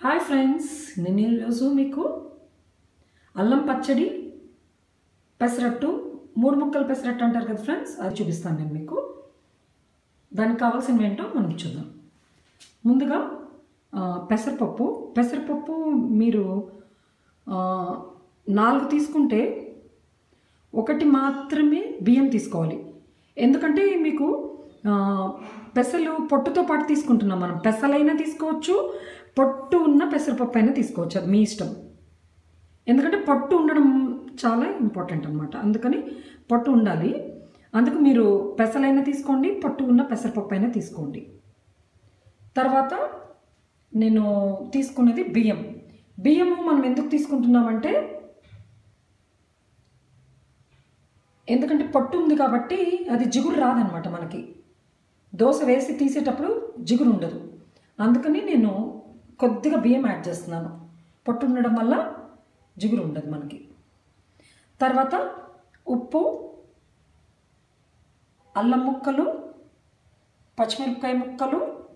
hi friends నేను ఈరోజు మీకు అల్లం పచ్చడి పెసరట్టు మూడు ముక్కలు పెసరట్టు అంటారు కదా ఫ్రెండ్స్ అది చూపిస్తాను నేను మీకు దానికి కావాల్సినవి ఏంటో మనం చూద్దాం ముందుగా ఆ, పెసరపప్పు పెసరపప్పు మీరు ఆ, నాలుగు తీసుకుంటే ఒకటి మాత్రమే బియ్యం తీసుకోవాలి ఎందుకంటే మీకు ఆ, పెసలు పొట్టుతో పాటు తీసుకుంటున్నాం మనం పెసలైనా తీసుకోవచ్చు పొట్టు ఉన్న పెసరపప్పు అయినా తీసుకోవచ్చు అది మీ ఇష్టం ఎందుకంటే పొట్టు ఉండడం చాలా ఇంపార్టెంట్ అనమాట అందుకని పొట్టు ఉండాలి అందుకు మీరు పెసలైనా తీసుకోండి పొట్టు ఉన్న పెసరపప్పు అయినా తీసుకోండి తర్వాత నేను తీసుకున్నది బియ్యం బియ్యము మనం ఎందుకు తీసుకుంటున్నామంటే ఎందుకంటే పొట్టు ఉంది కాబట్టి అది జిగురు రాదనమాట మనకి దోశ వేసి తీసేటప్పుడు జిగురు ఉండదు అందుకని నేను కొద్దిగా బియ్యం యాడ్ చేస్తున్నాను పొట్టు ఉండడం వల్ల జిగురు ఉండదు మనకి తర్వాత ఉప్పు అల్లం ముక్కలు పచ్చిమిరపకాయ ముక్కలు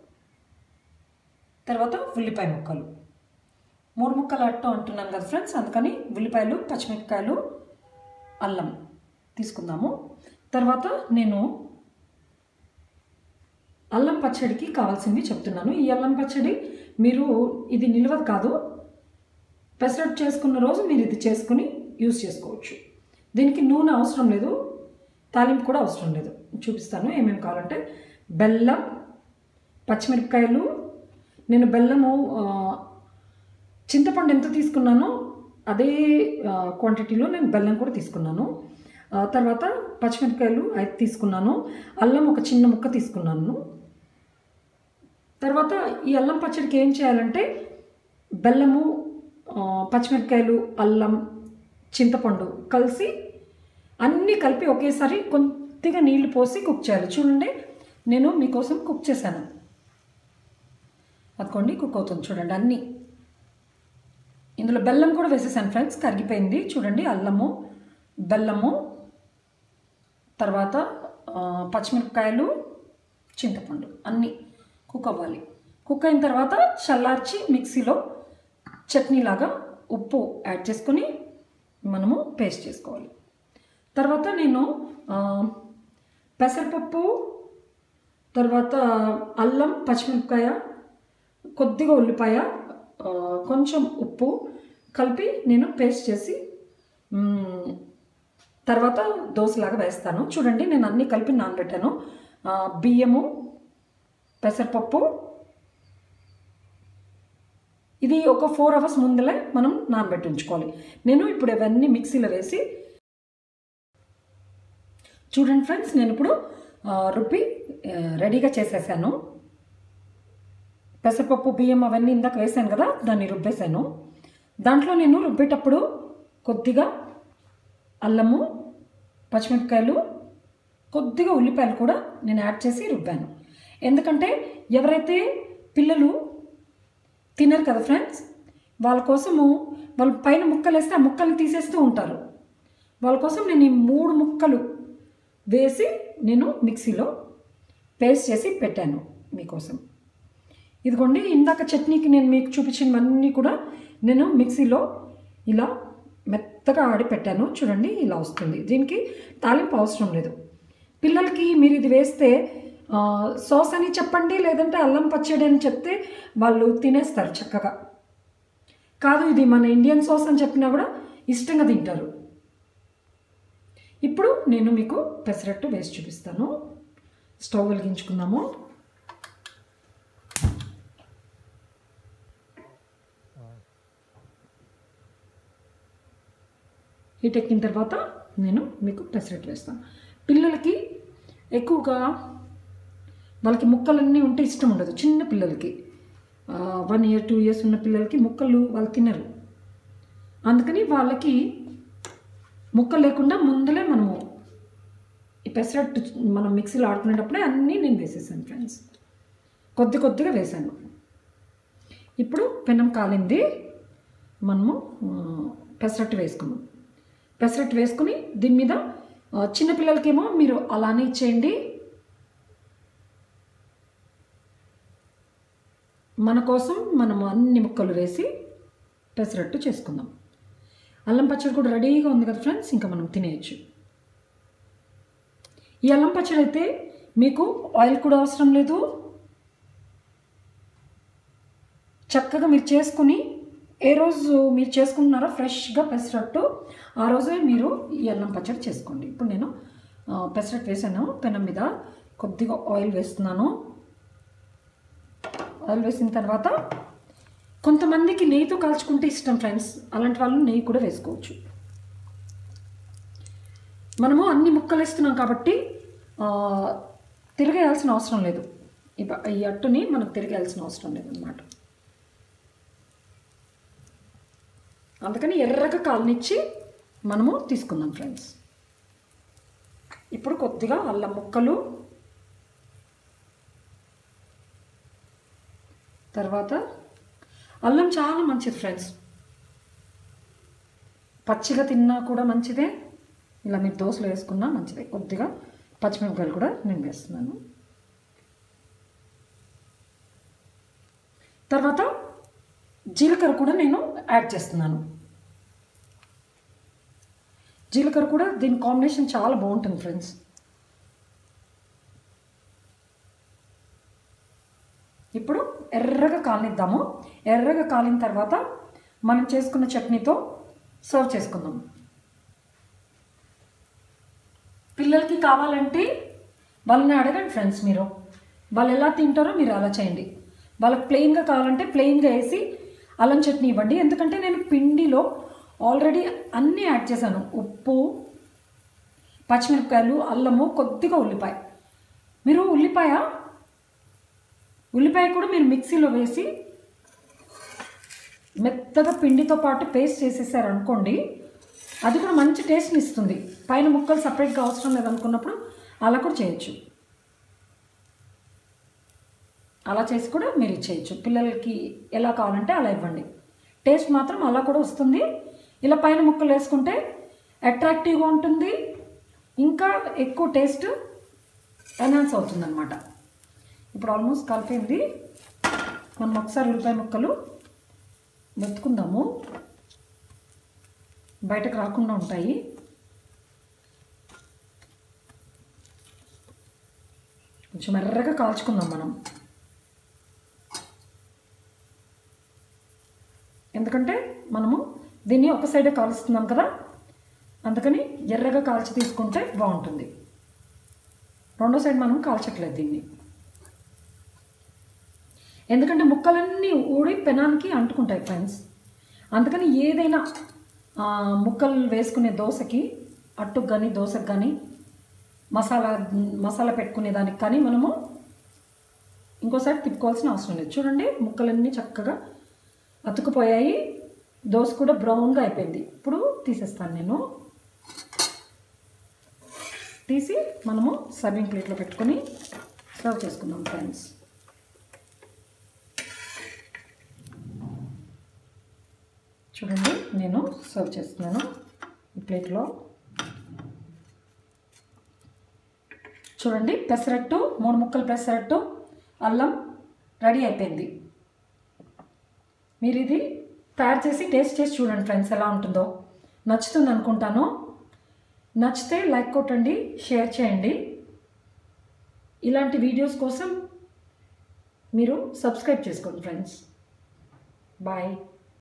తర్వాత ఉల్లిపాయ ముక్కలు మూడు ముక్కలు అట్టు అంటున్నాను కదా ఫ్రెండ్స్ అందుకని ఉల్లిపాయలు పచ్చిమిరపకాయలు అల్లం తీసుకుందాము తర్వాత నేను అల్లం పచ్చడికి కావాల్సింది చెప్తున్నాను ఈ అల్లం పచ్చడి మీరు ఇది నిల్వదు కాదు పెసరట్టు చేసుకున్న రోజు మీరు ఇది చేసుకుని యూజ్ చేసుకోవచ్చు దీనికి నూనె అవసరం లేదు తాలింపు కూడా అవసరం లేదు చూపిస్తాను ఏమేమి కావాలంటే బెల్లం పచ్చిమిరపకాయలు నేను బెల్లము ఆ, చింతపండు ఎంత తీసుకున్నానో అదే క్వాంటిటీలో నేను బెల్లం కూడా తీసుకున్నాను ఆ, తర్వాత పచ్చిమిరపకాయలు ఐదు తీసుకున్నాను అల్లం ఒక చిన్న ముక్క తీసుకున్నాను తర్వాత ఈ అల్లం పచ్చడికి ఏం చేయాలంటే బెల్లము ఆ, పచ్చిమిరపకాయలు అల్లం చింతపండు కలిసి అన్నీ కలిపి ఒకేసారి కొద్దిగా నీళ్లు పోసి కుక్ చేయాలి చూడండి నేను మీకోసం కుక్ చేశాను అదిగోండి కుక్ అవుతుంది చూడండి అన్నీ ఇందులో బెల్లం కూడా వేసేసాను ఫ్రెండ్స్ కరిగిపోయింది చూడండి అల్లము బెల్లము తర్వాత ఆ, పచ్చిమిరపకాయలు చింతపండు అన్నీ కుక్ అవ్వాలి కుక్ అయిన తర్వాత చల్లార్చి మిక్సీలో చట్నీలాగా ఉప్పు యాడ్ చేసుకొని మనము పేస్ట్ చేసుకోవాలి తర్వాత నేను ఆ, పెసరపప్పు తర్వాత అల్లం పచ్చిమిరపకాయ కొద్దిగా ఉల్లిపాయ ఆ, కొంచెం ఉప్పు కలిపి నేను పేస్ట్ చేసి మ్, తర్వాత దోశలాగా వేస్తాను చూడండి నేను అన్నీ కలిపి నానబెట్టాను ఆ, బియ్యము పెసరపప్పు ఇది ఒక ఫోర్ అవర్స్ ముందలే మనం నానబెట్టి ఉంచుకోవాలి నేను ఇప్పుడు ఇవన్నీ మిక్సీలో వేసి చూడండి ఫ్రెండ్స్ నేను ఇప్పుడు ఆ, రుబ్బి ఆ, రెడీగా చేసేసాను పెసరపప్పు బియ్యం అవన్నీ ఇందాక వేసాను కదా దాన్ని రుబ్బేశాను దాంట్లో నేను రుబ్బేటప్పుడు కొద్దిగా అల్లము పచ్చిమిరపకాయలు కొద్దిగా ఉల్లిపాయలు కూడా నేను యాడ్ చేసి రుబ్బాను ఎందుకంటే ఎవరైతే పిల్లలు తినరు కదా ఫ్రెండ్స్ వాళ్ళ కోసము వాళ్ళు పైన ముక్కలు వేస్తే ఆ ముక్కలు తీసేస్తూ ఉంటారు వాళ్ళ కోసం నేను ఈ మూడు ముక్కలు వేసి నేను మిక్సీలో పేస్ట్ చేసి పెట్టాను మీకోసం ఇదిగోండి ఇందాక చట్నీకి నేను మీకు చూపించినవన్నీ కూడా నేను మిక్సీలో ఇలా మెత్తగా ఆడి పెట్టాను చూడండి ఇలా వస్తుంది దీనికి తాలింపు అవసరం లేదు పిల్లలకి మీరు ఇది వేస్తే ఆ, సాస్ అని చెప్పండి లేదంటే అల్లం పచ్చడి అని చెప్తే వాళ్ళు తినేస్తారు చక్కగా కాదు ఇది మన ఇండియన్ సాస్ అని చెప్పినా కూడా ఇష్టంగా తింటారు ఇప్పుడు నేను మీకు పెసరట్టు వేసి చూపిస్తాను స్టవ్ వెలిగించుకుందాము హీట్ ఎక్కిన తర్వాత నేను మీకు పెసరట్టు వేస్తాను పిల్లలకి ఎక్కువగా వాళ్ళకి ముక్కలన్నీ ఉంటే ఇష్టం ఉండదు చిన్న పిల్లలకి వన్ ఇయర్ టూ ఇయర్స్ ఉన్న పిల్లలకి ముక్కలు వాళ్ళు తినరు అందుకని వాళ్ళకి ముక్కలు లేకుండా ముందలే మనము ఈ పెసరట్టు మనం మిక్సీలో ఆడుకునేటప్పుడే అన్నీ నేను వేసేసాను ఫ్రెండ్స్ కొద్ది కొద్దిగా వేసాను ఇప్పుడు పెనం కాలింది మనము ఆ, పెసరట్టు వేసుకున్నాం పెసరట్టు వేసుకుని దీని మీద ఆ, చిన్నపిల్లలకేమో మీరు అలానే ఇచ్చేయండి మన కోసం మనము అన్ని ముక్కలు వేసి పెసరట్టు చేసుకుందాం అల్లం పచ్చడి కూడా రెడీగా ఉంది కదా ఫ్రెండ్స్ ఇంకా మనం తినేయచ్చు ఈ అల్లం పచ్చడి అయితే మీకు ఆయిల్ కూడా అవసరం లేదు చక్కగా మీరు చేసుకుని ఏ రోజు మీరు చేసుకుంటున్నారో ఫ్రెష్గా పెసరట్టు ఆ రోజే మీరు ఈ అల్లం పచ్చడి చేసుకోండి ఇప్పుడు నేను ఆ, పెసరట్టు వేసాను పెనం మీద కొద్దిగా ఆయిల్ వేస్తున్నాను ఆయిల్ వేసిన తర్వాత కొంతమందికి నెయ్యితో కాల్చుకుంటే ఇష్టం ఫ్రెండ్స్ అలాంటి వాళ్ళు నెయ్యి కూడా వేసుకోవచ్చు మనము అన్ని ముక్కలు వేస్తున్నాం కాబట్టి ఆ, తిరగేయాల్సిన అవసరం లేదు ఈ ప- ఈ అట్టుని మనకు తిరగేయాల్సిన అవసరం లేదు అనమాట అందుకని ఎర్రగా కాలనిచ్చి మనము తీసుకుందాం ఫ్రెండ్స్ ఇప్పుడు కొద్దిగా అల్లం ముక్కలు తర్వాత అల్లం చాలా మంచిది ఫ్రెండ్స్ పచ్చిగా తిన్నా కూడా మంచిదే ఇలా మీరు దోశలు వేసుకున్నా మంచిదే కొద్దిగా పచ్చిమిరపకాయలు కూడా నేను వేస్తున్నాను తర్వాత జీలకర్ర కూడా నేను యాడ్ చేస్తున్నాను జీలకర్ర కూడా దీని కాంబినేషన్ చాలా బాగుంటుంది ఫ్రెండ్స్ ఇప్పుడు ఎర్రగా కాలనిద్దాము ఎర్రగా కాలిన తర్వాత మనం చేసుకున్న చట్నీతో సర్వ్ చేసుకుందాం పిల్లలకి కావాలంటే వాళ్ళని అడగండి ఫ్రెండ్స్ మీరు వాళ్ళు ఎలా తింటారో మీరు అలా చేయండి వాళ్ళకి ప్లెయిన్గా కావాలంటే ప్లెయిన్గా వేసి అల్లం చట్నీ ఇవ్వండి ఎందుకంటే నేను పిండిలో ఆల్రెడీ అన్నీ యాడ్ చేశాను ఉప్పు పచ్చిమిరపకాయలు అల్లము కొద్దిగా ఉల్లిపాయ మీరు ఉల్లిపాయ ఉల్లిపాయ కూడా మీరు మిక్సీలో వేసి మెత్తగా పిండితో పాటు పేస్ట్ చేసేసారు అనుకోండి అది కూడా మంచి టేస్ట్ని ఇస్తుంది పైన ముక్కలు సపరేట్గా అవసరం లేదనుకున్నప్పుడు అలా కూడా చేయొచ్చు అలా చేసి కూడా మీరు ఇచ్చేయచ్చు పిల్లలకి ఎలా కావాలంటే అలా ఇవ్వండి టేస్ట్ మాత్రం అలా కూడా వస్తుంది ఇలా పైన ముక్కలు వేసుకుంటే అట్రాక్టివ్గా ఉంటుంది ఇంకా ఎక్కువ టేస్ట్ ఎన్హాన్స్ అవుతుందన్నమాట ఇప్పుడు ఆల్మోస్ట్ కలిపింది మనం ఒకసారి ఉల్లిపాయ ముక్కలు మెత్తుకుందాము బయటకు రాకుండా ఉంటాయి కొంచెం ఎర్రగా కాల్చుకుందాం మనం ఎందుకంటే మనము దీన్ని ఒక సైడే కాలుస్తున్నాం కదా అందుకని ఎర్రగా కాల్చి తీసుకుంటే బాగుంటుంది రెండో సైడ్ మనం కాల్చట్లేదు దీన్ని ఎందుకంటే ముక్కలన్నీ ఊడి పెనానికి అంటుకుంటాయి ఫ్రెండ్స్ అందుకని ఏదైనా ఆ, ముక్కలు వేసుకునే దోశకి అట్టుకు కానీ దోశకు కానీ మసాలా మసాలా పెట్టుకునే దానికి కానీ మనము ఇంకోసారి తిప్పుకోవాల్సిన అవసరం లేదు చూడండి ముక్కలన్నీ చక్కగా అతుకుపోయాయి దోశ కూడా బ్రౌన్గా అయిపోయింది ఇప్పుడు తీసేస్తాను నేను తీసి మనము సర్వింగ్ ప్లేట్లో పెట్టుకొని సర్వ్ చేసుకుందాం ఫ్రెండ్స్ చూడండి నేను సర్వ్ చేస్తున్నాను ఈ ప్లేట్లో చూడండి పెసరట్టు మూడు ముక్కలు పెసరట్టు అల్లం రెడీ అయిపోయింది మీరు ఇది తయారు చేసి టేస్ట్ చేసి చూడండి ఫ్రెండ్స్ ఎలా ఉంటుందో నచ్చుతుంది అనుకుంటాను నచ్చితే లైక్ కొట్టండి షేర్ చేయండి ఇలాంటి వీడియోస్ కోసం మీరు సబ్స్క్రైబ్ చేసుకోండి ఫ్రెండ్స్ బాయ్